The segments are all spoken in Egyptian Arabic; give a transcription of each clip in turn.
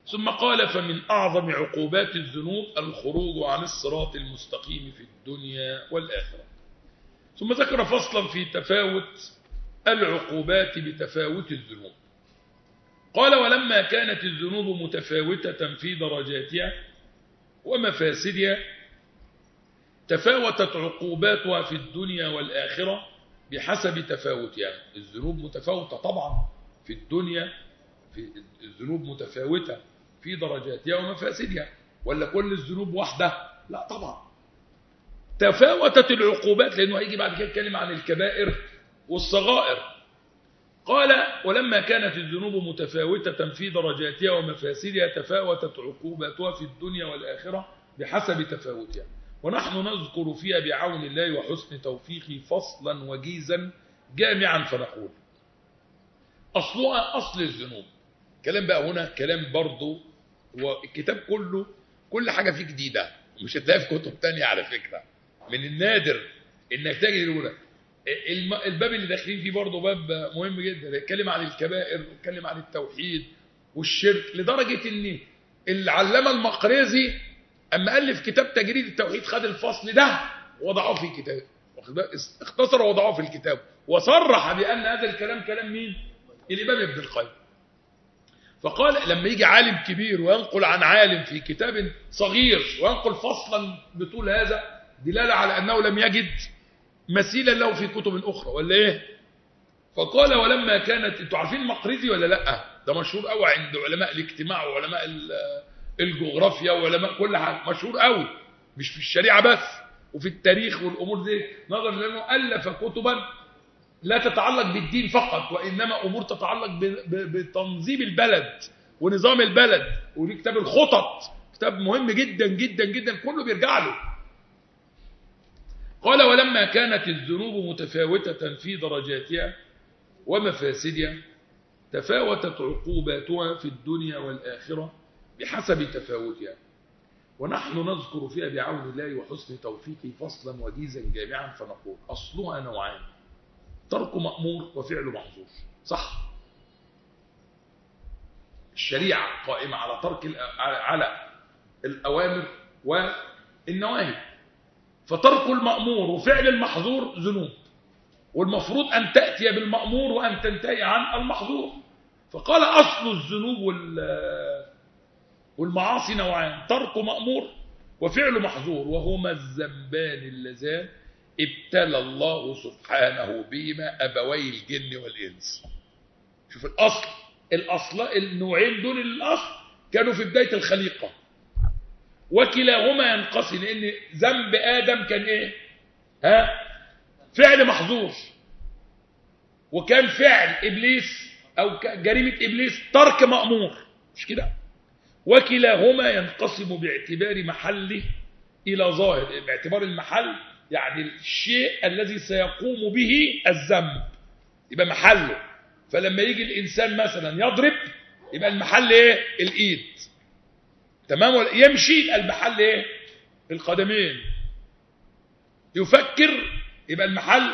ثم قال فمن أعظم عقوبات الذنوب الخروج عن الصراط المستقيم في الدنيا والآخرة ثم ذكر فصلا في تفاوت العقوبات بتفاوت الذنوب قال ولما كانت الذنوب متفاوتة في درجاتها ومفاسدها تفاوتت عقوباتها في الدنيا والآخرة بحسب تفاوتها الذنوب متفاوتة طبعا في الدنيا في الذنوب متفاوتة في درجاتها ومفاسدها ولا كل الذنوب واحدة لا طبعا تفاوتت العقوبات لأنه هيجي بعد كده يتكلم عن الكبائر والصغائر قال ولما كانت الذنوب متفاوتة في درجاتها ومفاسدها تفاوتت عقوباتها في الدنيا والآخرة بحسب تفاوتها ونحن نذكر فيها بعون الله وحسن توفيقه فصلا وجيزا جامعا فنقول أصلها أصل الذنوب كلام بقى هنا كلام برضه والكتاب كله كل حاجة فيه جديدة مش هتلاقي في كتب تانية على فكرة من النادر انك تجد الاولى الباب اللي داخلين فيه برضه باب مهم جدا يتكلم عن الكبائر ويتكلم عن التوحيد والشرك لدرجة ان العلامة المقريزي اما الف كتاب تجريد التوحيد خد الفصل ده وضعه في كتاب اختصر وضعه في الكتاب وصرح بان هذا الكلام كلام مين الامام ابن القيم فقال لما يجي عالم كبير وينقل عن عالم في كتاب صغير وينقل فصلا بطول هذا دلالة على أنه لم يجد مثيلا له في كتب أخرى ولا إيه فقال ولما كانت انتوا عارفين المقريزي ولا لا ده مشهور قوي عند علماء الاجتماع وعلماء الجغرافيا وعلماء كل حاجة مشهور قوي مش في الشريعة بس وفي التاريخ والأمور دي نظرا لأنه ألف كتبا لا تتعلق بالدين فقط وإنما أمور تتعلق بتنظيم البلد ونظام البلد وليه كتاب الخطط كتاب مهم جدا جدا جدا كله بيرجع له قال ولما كانت الذنوب متفاوتة في درجاتها ومفاسدها تفاوتت عقوباتها في الدنيا والآخرة بحسب تفاوتها ونحن نذكر فيها بعون الله وحسن توفيقه فصلا وجيزا جامعا فنقول أصلها نوعان ترك مأمور وفعل محظور صح الشريعة قائمة على ترك على الأوامر والنواهي فترك المأمور وفعل المحظور ذنوب والمفروض أن تأتي بالمأمور وأن تنتهي عن المحظور فقال أصل الذنوب والمعاصي نوعان ترك مأمور وفعل محظور وهما الذنبان اللذان ابتلى الله سبحانه بهما أبوي الجن والإنس شوف الأصل الأصل النوعين دول الأصل كانوا في بداية الخليقة وكلاهما ينقسم لأن ذنب آدم كان إيه ها فعل محظور وكان فعل إبليس أو جريمة إبليس ترك مأمور مش كده وكلاهما ينقسم باعتبار محله إلى ظاهر باعتبار المحل يعني الشيء الذي سيقوم به الذنب يبقى محله فلما يجي الإنسان مثلا يضرب يبقى المحل إيه الإيد تمام يمشي المحل إيه القدمين يفكر يبقى المحل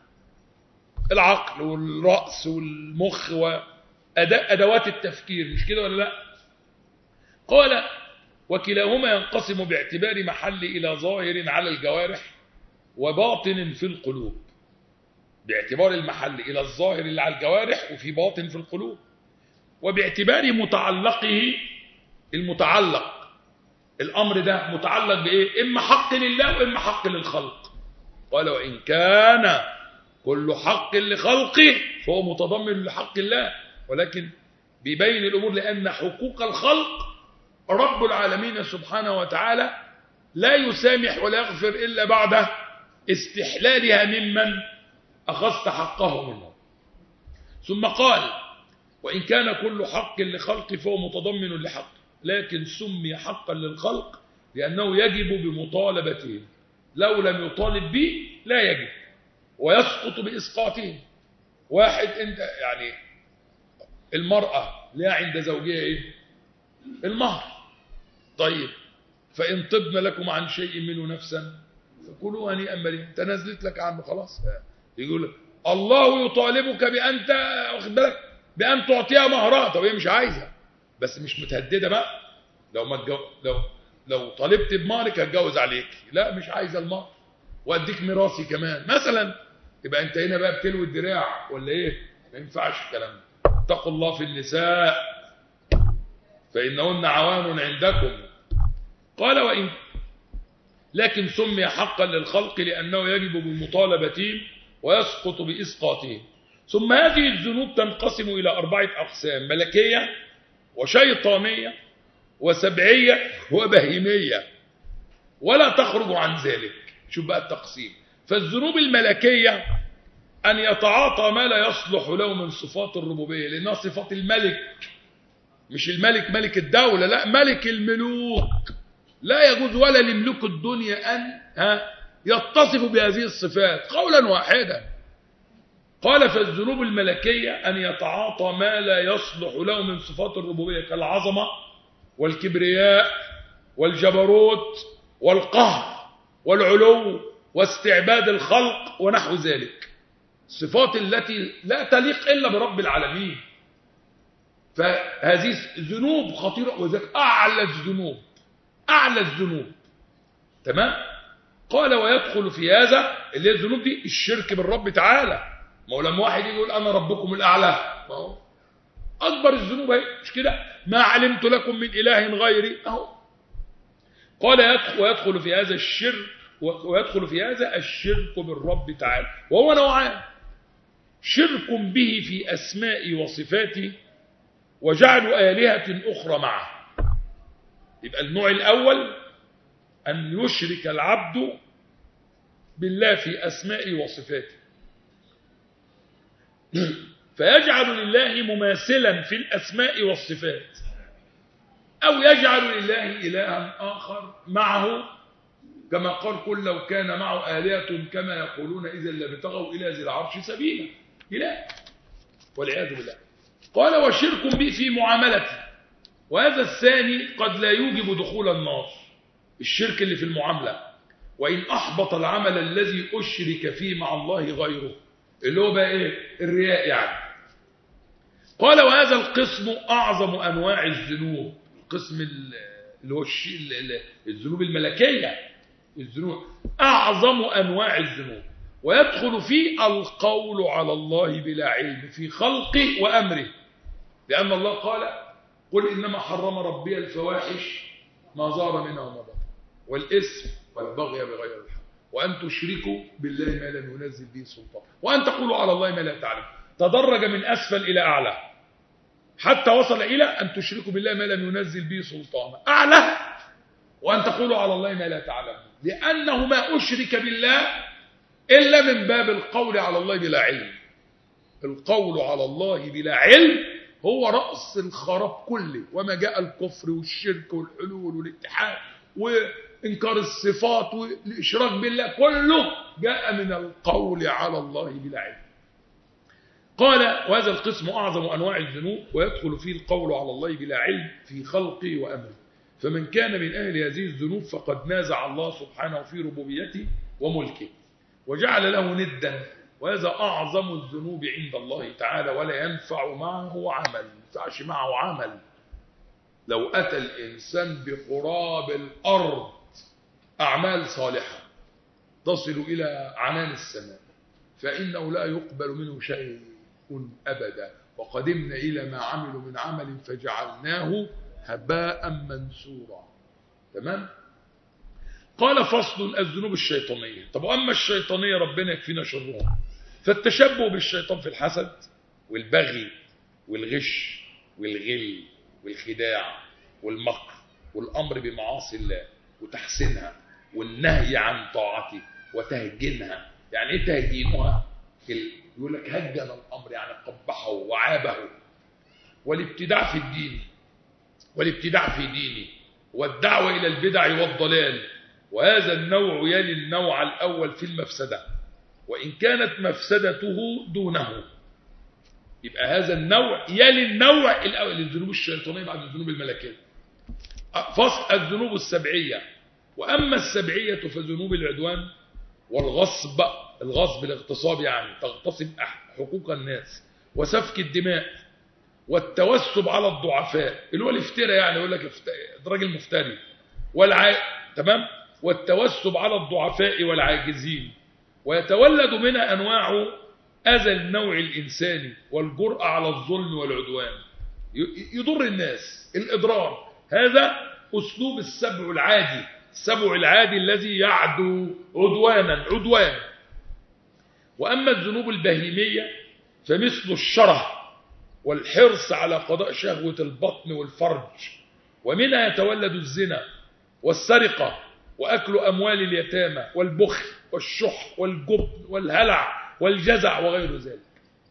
العقل والرأس والمخ وأدوات التفكير مش كده ولا لا قال وكلاهما ينقسم باعتبار محل إلى ظاهر على الجوارح وباطن في القلوب باعتبار المحل إلى الظاهر اللي على الجوارح وفي باطن في القلوب وباعتبار متعلقه المتعلق الأمر ده متعلق بإيه إما حق لله وإما حق للخلق قال وإن كان كل حق لخلقه فهو متضمن لحق الله ولكن بيبين الأمور لأن حقوق الخلق رب العالمين سبحانه وتعالى لا يسامح ولا يغفر إلا بعد استحلالها ممن أخذت حقه منه ثم قال وإن كان كل حق لخلق فهو متضمن لحق لكن سمي حقا للخلق لأنه يجب بمطالبتهم لو لم يطالب به لا يجب ويسقط بإسقاطهم واحد انت يعني المرأة لا عند زوجها ايه المهر طيب فإن طبن لكم عن شيء منه نفسا فكلوا هنيئا مريئا تنازلت لك عنه خلاص يقول لك الله يطالبك بأن واخد بالك بأن تعطيها مهرها طب هي مش عايزة بس مش متهدده بقى لو ما تجو... لو لو طالبت بمهرك هتجوز عليك لا مش عايزه المهر واديك ميراثي كمان مثلا يبقى انت هنا بقى بتلوي الدراع ولا ايه ما ينفعش الكلام ده اتقوا الله في النساء فانهن عوان عندكم قال وان لكن سمي حقا للخلق لانه يجب بالمطالبه ويسقط باسقاطه ثم هذه الذنوب تنقسم الى اربعه اقسام ملكيه وشيطانيه وسبعيه وبهيميه ولا تخرج عن ذلك شوف بقى التقسيم فالذنوب الملكية أن يتعاطى ما لا يصلح له من صفات الربوبية لأنها صفات الملك مش الملك ملك الدولة لا ملك الملوك لا يجوز ولا لملوك الدنيا أن ها يتصف بهذه الصفات قولا واحدا قال فالذنوب الملكية أن يتعاطى ما لا يصلح له من صفات الربوبية كالعظمة والكبرياء والجبروت والقهر والعلو واستعباد الخلق ونحو ذلك الصفات التي لا تليق إلا برب العالمين فهذه ذنوب خطيرة وذلك أعلى الذنوب أعلى الذنوب تمام قال ويدخل في هذا اللي هي الذنوب دي الشرك بالرب تعالى ما هو لما واحد يجي يقول أنا ربكم الأعلى ما هو أكبر الذنوب اهي مش كده ما علمت لكم من إله غيري أهو قال يدخل ويدخل في هذا الشرك ويدخل في هذا الشرك بالرب تعالى وهو نوعان شرك به في أسماء وصفاته وجعل آلهة أخرى معه يبقى النوع الأول أن يشرك العبد بالله في أسماء وصفاته فيجعل لله مماثلا في الأسماء والصفات أو يجعل لله إلها آخر معه كما قال قل لو كان معه آلهة كما يقولون إذا لابتغوا إلى ذي العرش سبيلا إله والعياذ بالله قال وشرك به في معاملته وهذا الثاني قد لا يوجب دخول النار الشرك اللي في المعاملة وإن أحبط العمل الذي أشرك فيه مع الله غيره اللي هو بقى إيه الرياء يعني قال وهذا القسم أعظم أنواع الذنوب القسم اللي هو الذنوب الملكية الذنوب أعظم أنواع الذنوب ويدخل فيه القول على الله بلا علم في خلقه وأمره لأن الله قال قل إنما حرم ربي الفواحش ما ظهر منها وما بطن والإثم والبغي بغير الحق وأن تشركوا بالله ما لم ينزل به سلطان وأن تقولوا على الله ما لا تعلم تدرج من أسفل إلى أعلى حتى وصل إلى أن تشركوا بالله ما لم ينزل به سلطانا أعلى وأن تقولوا على الله ما لا تعلم لأنه ما أشرك بالله إلا من باب القول على الله بلا علم القول على الله بلا علم هو رأس الخراب كله وما جاء الكفر والشرك والحلول والاتحاد وإنكار الصفات والإشراك بالله كله جاء من القول على الله بلا علم قال وهذا القسم أعظم أنواع الذنوب ويدخل فيه القول على الله بلا علم في خلقه وأمره فمن كان من أهل هذه الذنوب فقد نازع الله سبحانه في ربوبيته وملكه وجعل له ندا وهذا أعظم الذنوب عند الله تعالى ولا ينفع معه عمل ينفعش معه عمل لو أتى الإنسان بقراب الأرض أعمال صالحة تصل إلى عنان السماء فإنه لا يقبل منه شيء أبدا وقدمنا إلى ما عملوا من عمل فجعلناه هباء منثورا تمام قال فصل الذنوب الشيطانية طب وأما الشيطانية ربنا يكفينا شرها فالتشبه بالشيطان في الحسد والبغي والغش والغل والخداع والمكر والأمر بمعاصي الله وتحسينها والنهي عن طاعته وتهجينها يعني ايه تهجينها يقول لك هجن الأمر يعني قبحه وعابه والابتداع في الدين والابتداع في دينه والدعوة إلى البدع والضلال وهذا النوع يلي النوع الأول في المفسدة وإن كانت مفسدته دونه يبقى هذا النوع يلي النوع الأول للذنوب الشيطانية بعد الذنوب الملكية فصل الذنوب السبعية وأما السبعية فذنوب العدوان والغصب الغصب الاغتصاب يعني تغتصب حقوق الناس وسفك الدماء والتوسب على الضعفاء اللي هو الافتراء يعني يقول لك افت- راجل مفتري والع... تمام والتوسب على الضعفاء والعاجزين ويتولد منها انواع اذى النوع الانساني والجرأة على الظلم والعدوان ي- يضر الناس الاضرار هذا اسلوب السبع العادي السبع العادي الذي يعدو عدوانا عدوان واما الذنوب البهيميه فمثل الشره والحرص على قضاء شهوة البطن والفرج ومنها يتولد الزنا والسرقة وأكل أموال اليتامى والبخل والشح والجبن والهلع والجزع وغير ذلك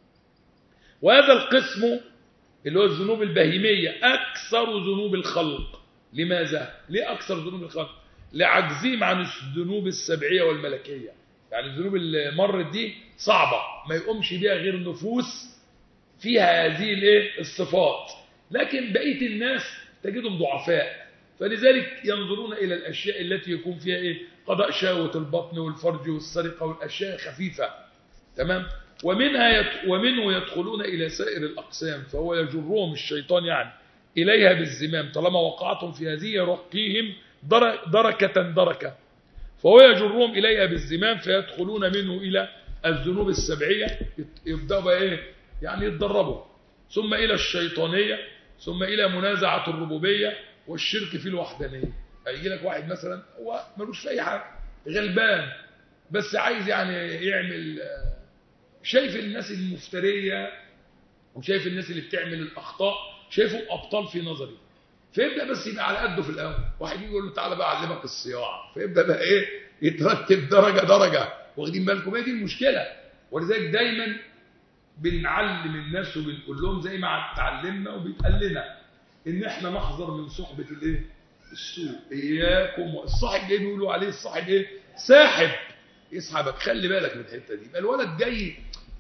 وهذا القسم اللي هو الذنوب البهيمية أكثر ذنوب الخلق لماذا؟ ليه أكثر ذنوب الخلق؟ لعجزهم عن الذنوب السبعية والملكية يعني الذنوب اللي مرت دي صعبة ما يقومش بيها غير نفوس فيها هذه الايه الصفات لكن بقيه الناس تجدهم ضعفاء فلذلك ينظرون الى الاشياء التي يكون فيها ايه قضاء شهوه البطن والفرج والسرقه والاشياء خفيفه تمام ومنها يت... ومنه يدخلون الى سائر الاقسام فهو يجرهم الشيطان يعني اليها بالزمام طالما وقعتم في هذه يرقيهم در... دركه دركه فهو يجرهم اليها بالزمام فيدخلون منه الى الذنوب السبعيه يت- يبداوا بقى ايه يعني يتدربوا ثم إلى الشيطانية ثم إلى منازعة الربوبية والشرك في الوحدانية هيجي لك واحد مثلا هو ملوش في أي حاجة غلبان بس عايز يعني يعمل آه، شايف الناس المفترية وشايف الناس اللي بتعمل الأخطاء شايفهم أبطال في نظري فيبدأ بس يبقى على قده في الأول واحد يجي يقول له تعالى بقى أعلمك الصياعة فيبدأ بقى إيه يترتب درجة درجة واخدين بالكم هي دي المشكلة ولذلك دايما بنعلم الناس وبنقول لهم زي ما اتعلمنا وبيتقال لنا ان احنا نحذر من صحبة الايه السوء اياكم الصاحب اللي بيقولوا عليه الصاحب ايه ساحب يسحبك خلي بالك من الحته دي يبقى الولد جاي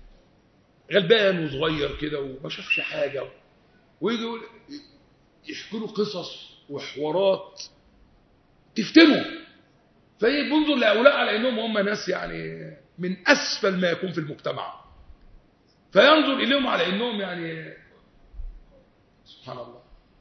غلبان وصغير كده وما شافش حاجه ويجي يقول يحكوا له قصص وحوارات تفتنه فينظر لهؤلاء على انهم هم ناس يعني من اسفل ما يكون في المجتمع فينظر إليهم على أنهم يعني سبحان الله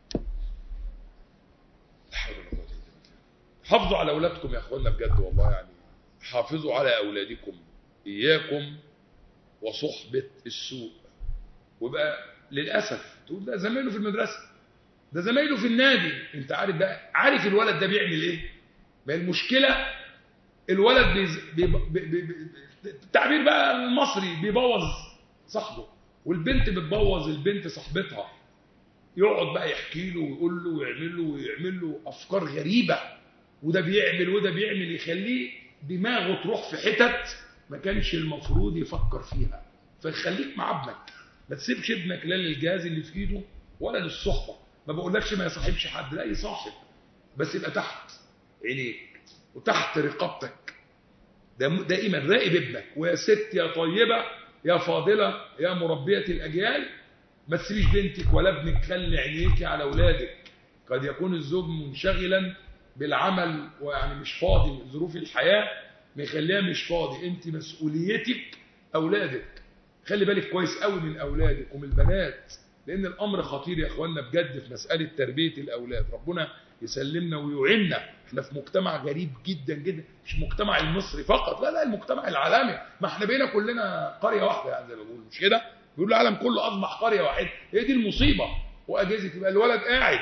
لا حول ولا قوة إلا بالله. حافظوا على أولادكم يا أخوانا بجد والله يعني حافظوا على أولادكم إياكم وصحبة السوء ويبقى للأسف تقول ده زمايله في المدرسة ده زمايله في النادي انت عارف بقى عارف الولد ده بيعمل ايه ما المشكلة الولد بيز... بي... بي... بي... بي... التعبير بقى المصري بيبوظ صاحبه والبنت بتبوظ البنت صاحبتها يقعد بقى يحكي له ويقول له ويعمل له ويعمل له افكار غريبه وده بيعمل وده بيعمل يخليه دماغه تروح في حتت ما كانش المفروض يفكر فيها فخليك مع ابنك ما تسيبش ابنك لا للجهاز اللي في ايده ولا للصحبه ما بقولكش ما يصاحبش حد لا يصاحب بس يبقى تحت عينيك وتحت رقابتك ده دائما راقب ابنك ويا ست يا طيبه يا فاضلة يا مربية الأجيال ما تسيبيش بنتك ولا ابنك خلي عينيك على أولادك قد يكون الزوج منشغلا بالعمل ويعني مش فاضي ظروف الحياة مخليها مش فاضي انت مسؤوليتك أولادك خلي بالك كويس قوي من أولادك ومن البنات لأن الأمر خطير يا أخوانا بجد في مسألة تربية الأولاد ربنا يسلمنا ويعيننا احنا في مجتمع غريب جدا جدا مش المجتمع المصري فقط لا لا المجتمع العالمي ما احنا بقينا كلنا قريه واحده يعني زي ما بيقولوا مش كده بيقولوا العالم كله اصبح قريه واحده هي دي المصيبه واجهزه يبقى الولد قاعد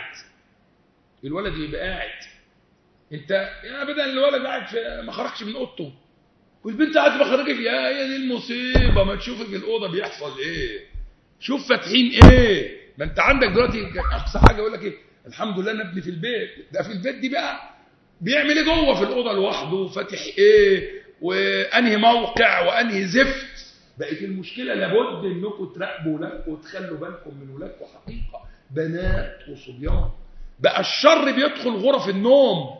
الولد يبقى قاعد انت يا ابدا الولد قاعد في ما خرجش من اوضته والبنت قاعده ما خرجش يا هي دي المصيبه ما تشوفي في الاوضه بيحصل ايه شوف فاتحين ايه ما انت عندك دلوقتي اقصى حاجه يقول لك ايه الحمد لله انا ابني في البيت ده في البيت دي بقى بيعمل ايه جوه في الاوضه لوحده فاتح ايه وانهي موقع وانهي زفت بقت المشكله لابد انكم تراقبوا ولادكم وتخلوا بالكم من ولادكم حقيقه بنات وصبيان بقى الشر بيدخل غرف النوم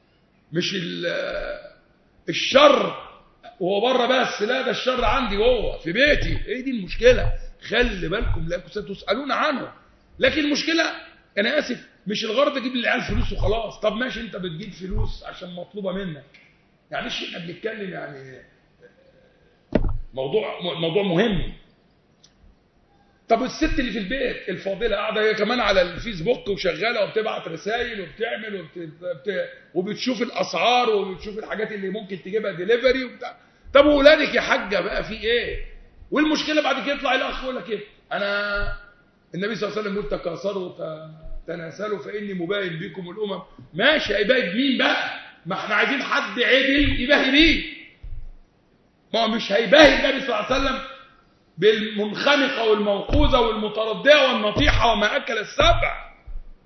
مش الشر وهو بره بس لا ده الشر عندي جوه في بيتي ايه دي المشكله خلي بالكم لانكم ستسالون عنه لكن المشكله انا اسف مش الغرض اجيب للعيال فلوس وخلاص طب ماشي انت بتجيب فلوس عشان مطلوبه منك يعني احنا بنتكلم يعني موضوع موضوع مهم طب الست اللي في البيت الفاضله قاعده هي كمان على الفيسبوك وشغاله وبتبعت رسائل وبتعمل وبت... بت... وبتشوف الاسعار وبتشوف الحاجات اللي ممكن تجيبها ديليفري وبتاع طب واولادك يا حاجه بقى في ايه والمشكله بعد كده يطلع الاخ يقول لك ايه انا النبي صلى الله عليه وسلم يقول تكاثروا تناسلوا فاني مباين بكم الامم ماشي هيباهي بمين بقى ما احنا عايزين حد عدل يباهي بيه ما هو مش هيباهي النبي صلى الله عليه وسلم بالمنخنقة والموقوذة والمتردية والنطيحة وما أكل السبع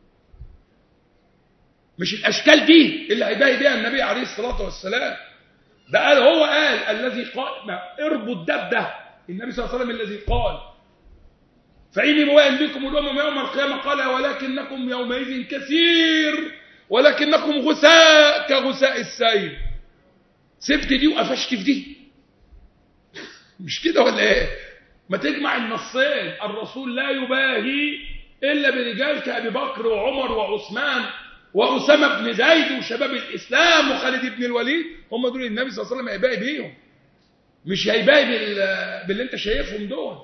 مش الأشكال دي اللي هيباهي بيها النبي عليه الصلاة والسلام ده قال هو قال الذي قال ما اربوا الدب ده النبي صلى الله عليه وسلم الذي قال فإني موائل بكم الأمم يوم القيامة قال ولكنكم يومئذ كثير ولكنكم غثاء كغثاء السيل سبت دي وقفشت في دي مش كده ولا ايه ما تجمع النصين الرسول لا يباهي إلا برجال كأبي بكر وعمر وعثمان وأسامة بن زيد وشباب الإسلام وخالد بن الوليد هم دول النبي صلى الله عليه وسلم هيباهي بيهم مش هيباهي بال... باللي انت شايفهم دول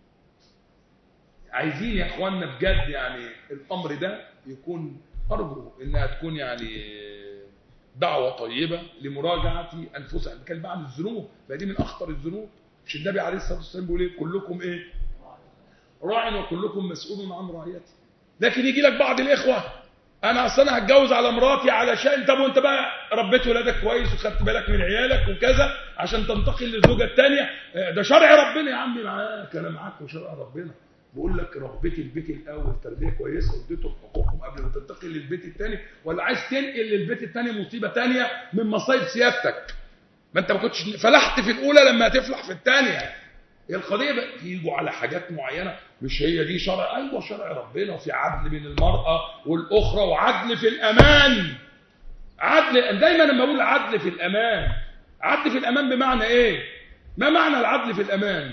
عايزين يا اخواننا بجد يعني الامر ده يكون ارجو انها تكون يعني دعوه طيبه لمراجعه انفسنا نتكلم عن الذنوب فدي من اخطر الذنوب مش النبي عليه الصلاه والسلام بيقول ايه كلكم ايه راع وكلكم مسؤول عن رعيته لكن يجي لك بعض الاخوه انا اصل انا هتجوز على مراتي علشان طب وانت بقى ربيت ولادك كويس وخدت بالك من عيالك وكذا عشان تنتقل للزوجه الثانيه ده شرع ربنا يا عمي معاك انا معاك وشرع ربنا بقول لك ربيت البيت الاول تربيه كويسه واديتهم حقوقهم قبل ما تنتقل للبيت الثاني ولا عايز تنقل للبيت الثاني مصيبه ثانيه من مصايب سيادتك ما انت ما كنتش فلحت في الاولى لما هتفلح في الثانيه هي القضيه بقى يجوا على حاجات معينه مش هي دي شرع ايوه شرع ربنا وفي عدل بين المراه والاخرى وعدل في الامان عدل دايما لما اقول عدل في الامان عدل في الامان بمعنى ايه ما معنى العدل في الامان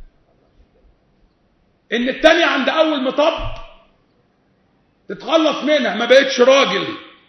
ان التانية عند اول مطب تتخلص منها ما بقتش راجل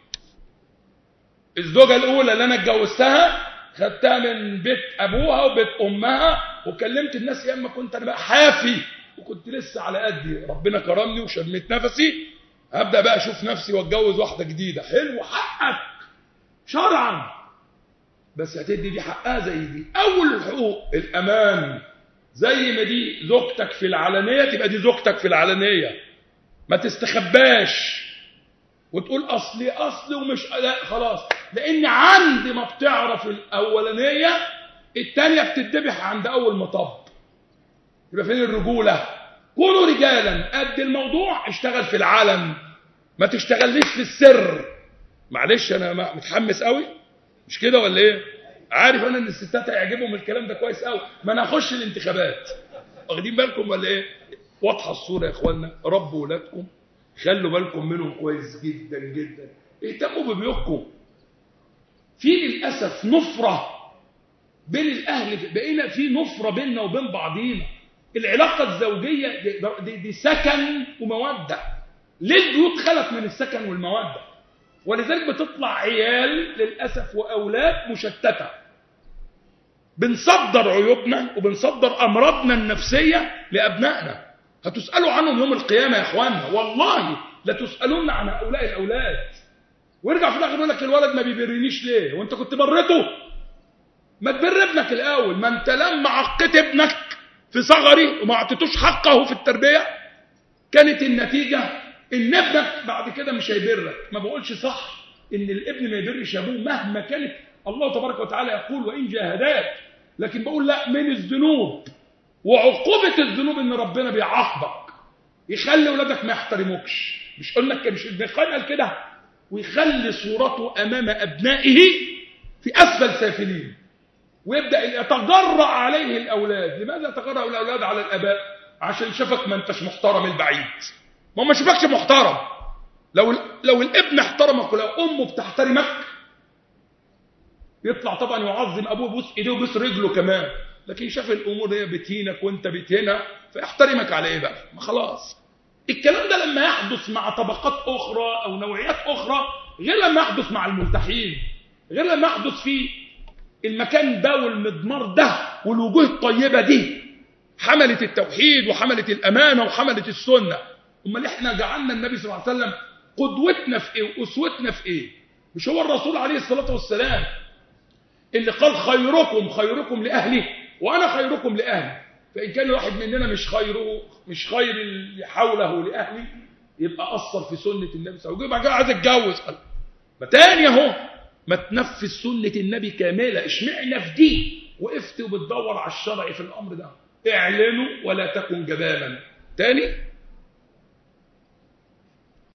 الزوجة الاولى اللي انا اتجوزتها خدتها من بيت ابوها وبيت امها وكلمت الناس يا اما كنت انا بقى حافي وكنت لسه على قدي ربنا كرمني وشميت نفسي هبدا بقى اشوف نفسي واتجوز واحده جديده حلو حقك شرعا بس هتدي دي حقها زي دي اول الحقوق الامان زي ما دي زوجتك في العلانيه تبقى دي زوجتك في العلانيه ما تستخباش وتقول اصلي اصلي ومش لا خلاص لان عند ما بتعرف الاولانيه الثانيه بتتذبح عند اول مطب يبقى فين الرجوله كونوا رجالا قد الموضوع اشتغل في العلن ما تشتغليش في السر معلش انا متحمس قوي مش كده ولا ايه عارف انا ان الستات هيعجبهم الكلام ده كويس قوي ما انا هخش الانتخابات واخدين بالكم ولا ايه واضحه الصوره يا اخوانا ربوا ولادكم خلوا بالكم منهم كويس جدا جدا اهتموا ببيوتكم في للاسف نفره بين الاهل بقينا في نفره بيننا وبين بعضينا العلاقه الزوجيه دي, دي, دي سكن وموده ليه البيوت خلت من السكن والموده ولذلك بتطلع عيال للاسف واولاد مشتته بنصدر عيوبنا وبنصدر امراضنا النفسيه لابنائنا هتسالوا عنهم يوم القيامه يا اخوانا والله لتسالون عن هؤلاء الاولاد ويرجع في الاخر يقول لك الولد ما بيبرنيش ليه وانت كنت برته ما تبر ابنك الاول ما انت لما عقيت ابنك في صغري وما اعطيتوش حقه في التربيه كانت النتيجه ان ابنك بعد كده مش هيبرك ما بقولش صح ان الابن ما يبرش ابوه مهما كانت الله تبارك وتعالى يقول وان جاهداك لكن بقول لا من الذنوب وعقوبه الذنوب ان ربنا بيعاقبك يخلي ولادك ما يحترموكش مش قلنا مش ابن القيم قال كده ويخلي صورته امام ابنائه في اسفل سافلين ويبدا يتجرأ عليه الاولاد لماذا يتجرأ الاولاد على الاباء عشان شافك ما انتش محترم البعيد ما ما شافكش محترم لو لو الابن احترمك ولو امه بتحترمك يطلع طبعا يعظم ابوه بوس ايديه وبوس رجله كمان لكن شاف الامور هي بتهينك وانت بتهينها فيحترمك على ايه بقى ما خلاص الكلام ده لما يحدث مع طبقات اخرى او نوعيات اخرى غير لما يحدث مع الملتحين غير لما يحدث في المكان ده والمضمار ده والوجوه الطيبه دي حملة التوحيد وحملة الأمانة وحملة السنة أمال إحنا جعلنا النبي صلى الله عليه وسلم قدوتنا في إيه وأسوتنا في إيه مش هو الرسول عليه الصلاة والسلام اللي قال خيركم خيركم لأهلي وأنا خيركم لأهلي فإن كان الواحد مننا مش خيره مش خير اللي حوله لأهلي يبقى أثر في سنة النبي صلى الله عليه وسلم يبقى عايز أتجوز قال ما تاني أهو ما تنفذ سنة النبي كاملة اشمعنا في دي وقفت وبتدور على الشرع في الأمر ده اعلنوا ولا تكن جبانا تاني